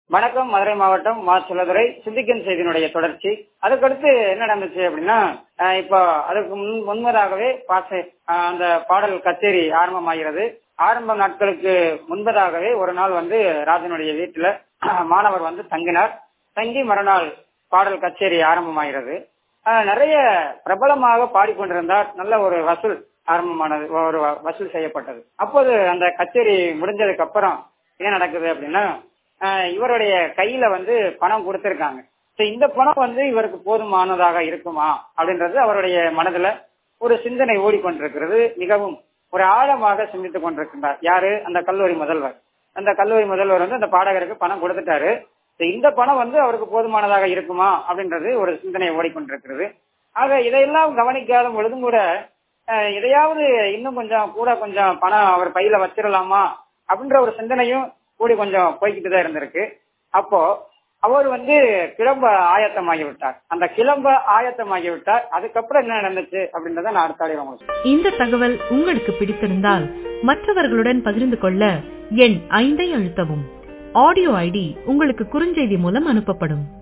வணக்கம் மதுரை மாவட்டம் மா சுலதுரை சிந்திக்கன் செய்தியினுடைய தொடர்ச்சி அதுக்கடுத்து என்ன நடந்துச்சு அப்படின்னா அஹ் இப்போ அதுக்கு முன் முன்பதாகவே பாச அஹ் அந்த பாடல் கச்சேரி ஆரம்பமாகிறது ஆரம்ப நாட்களுக்கு முன்பதாகவே ஒரு நாள் வந்து ராஜனுடைய வீட்டுல அஹ், மாணவர் வந்து தங்கினார் தங்கி மறுநாள் பாடல் கச்சேரி ஆரம்பமாகிறது அஹ், நிறைய பிரபலமாக பாடிக்கொண்டிருந்தார் நல்ல ஒரு வசூல் ஆரம்பமானது ஒரு வ- வசூல் செய்யப்பட்டது அப்போது அந்த கச்சேரி முடிஞ்சதுக்கு அப்புறம் என்ன நடக்குது அப்படின்னா அஹ், இவருடைய கையில வந்து பணம் கொடுத்திருக்காங்க So, இந்த பணம் வந்து இவருக்கு போதுமானதாக இருக்குமா அப்படின்றது அவருடைய மனதுல ஒரு சிந்தனை ஓடிக்கொண்டிருக்கிறது மிகவும் ஒரு ஆழமாக சிந்தித்துக் கொண்டிருக்கின்றார் யாரு அந்த கல்லூரி முதல்வர் அந்த கல்லூரி முதல்வர் வந்து அந்த பாடகருக்கு பணம் கொடுத்துட்டாரு So, இந்த பணம் வந்து அவருக்கு போதுமானதாக இருக்குமா அப்படின்றது ஒரு சிந்தனை ஓடிக்கொண்டிருக்கிறது ஆக இதையெல்லாம் கவனிக்காத பொழுதும் கூட அஹ், எதையாவது இன்னும் கொஞ்சம் கூட கொஞ்சம் பணம் அவர் பையில வச்சிடலாமா அப்படின்ற ஒரு சிந்தனையும் கூடி கொஞ்சம் போய்கிட்டு தான் இருந்திருக்கு அப்போ அவர் வந்து கிளம்ப ஆயத்தமாகி விட்டார் அந்த கிளம்ப ஆயத்தமாகி விட்டார் அதுக்கப்புறம் என்ன நடந்துச்சு அப்படின்றத நான் அடுத்த ஆடியோ உங்களுக்கு சொல்றேன். இந்த தகவல் உங்களுக்கு பிடித்திருந்தால் மற்றவர்களுடன் பகிர்ந்து கொள்ள எண் ஐந்தை அழுத்தவும் ஆடியோ ஐடி உங்களுக்கு குறுஞ்செய்தி மூலம் அனுப்பப்படும்